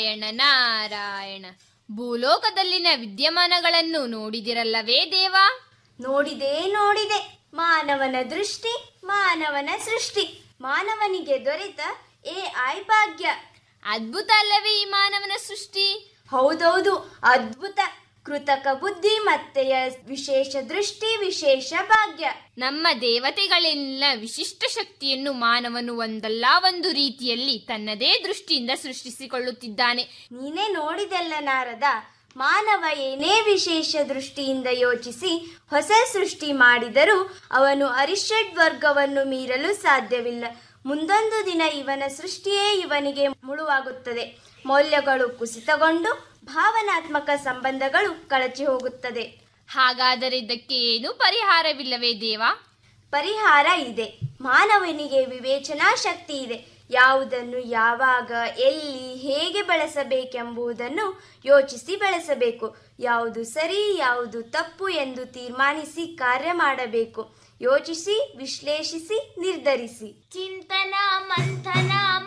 ನಾರಾಯಣ ನಾರಾಯಣ ಭೂಲೋಕದಲ್ಲಿನ ವಿದ್ಯಮಾನಗಳನ್ನು ನೋಡಿದಿರಲ್ಲವೇ ದೇವಾ ನೋಡಿದೆ ನೋಡಿದೆ ಮಾನವನ ದೃಷ್ಟಿ ಮಾನವನ ಸೃಷ್ಟಿ ಮಾನವನಿಗೆ ದೊರೆತ ಎ ಐ ಭಾಗ್ಯ ಅದ್ಭುತ ಅಲ್ಲವೇ ಈ ಮಾನವನ ಸೃಷ್ಟಿ ಹೌದೌದು ಅದ್ಭುತ ಕೃತಕ ಬುದ್ಧಿ ಮತ್ತೆಯ ವಿಶೇಷ ದೃಷ್ಟಿ ವಿಶೇಷ ಭಾಗ್ಯ ನಮ್ಮ ದೇವತೆಗಳೆಲ್ಲ ವಿಶಿಷ್ಟ ಶಕ್ತಿಯನ್ನು ಮಾನವನು ಒಂದಲ್ಲ ಒಂದು ರೀತಿಯಲ್ಲಿ ತನ್ನದೇ ದೃಷ್ಟಿಯಿಂದ ಸೃಷ್ಟಿಸಿಕೊಳ್ಳುತ್ತಿದ್ದಾನೆ ನೀನೇ ನೋಡಿದೆಲ್ಲ ನಾರದ ಮಾನವ ಏನೇ ವಿಶೇಷ ದೃಷ್ಟಿಯಿಂದ ಯೋಚಿಸಿ ಹೊಸ ಸೃಷ್ಟಿ ಮಾಡಿದರೂ ಅವನು ಅರಿಷಡ್ ವರ್ಗವನ್ನು ಮೀರಲು ಸಾಧ್ಯವಿಲ್ಲ ಮುಂದೊಂದು ದಿನ ಇವನ ಸೃಷ್ಟಿಯೇ ಇವನಿಗೆ ಮುಳುವಾಗುತ್ತದೆ ಮೌಲ್ಯಗಳು ಕುಸಿತಗೊಂಡು ಭಾವನಾತ್ಮಕ ಸಂಬಂಧಗಳು ಕಳಚಿ ಹೋಗುತ್ತದೆ ಹಾಗಾದರೆ ಇದಕ್ಕೆ ಏನು ಪರಿಹಾರವಿಲ್ಲವೇ ದೇವಾ ಪರಿಹಾರ ಇದೆ ಮಾನವನಿಗೆ ವಿವೇಚನಾ ಶಕ್ತಿ ಇದೆ ಯಾವುದನ್ನು ಯಾವಾಗ ಎಲ್ಲಿ ಹೇಗೆ ಬೆಳೆಸಬೇಕೆಂಬುದನ್ನು ಯೋಚಿಸಿ ಬೆಳೆಸಬೇಕು ಯಾವುದು ಸರಿ ಯಾವುದು ತಪ್ಪು ಎಂದು ತೀರ್ಮಾನಿಸಿ ಕಾರ್ಯ ಮಾಡಬೇಕು ಯೋಚಿಸಿ ವಿಶ್ಲೇಷಿಸಿ ನಿರ್ಧರಿಸಿ ಚಿಂತನ ಮಂಥನ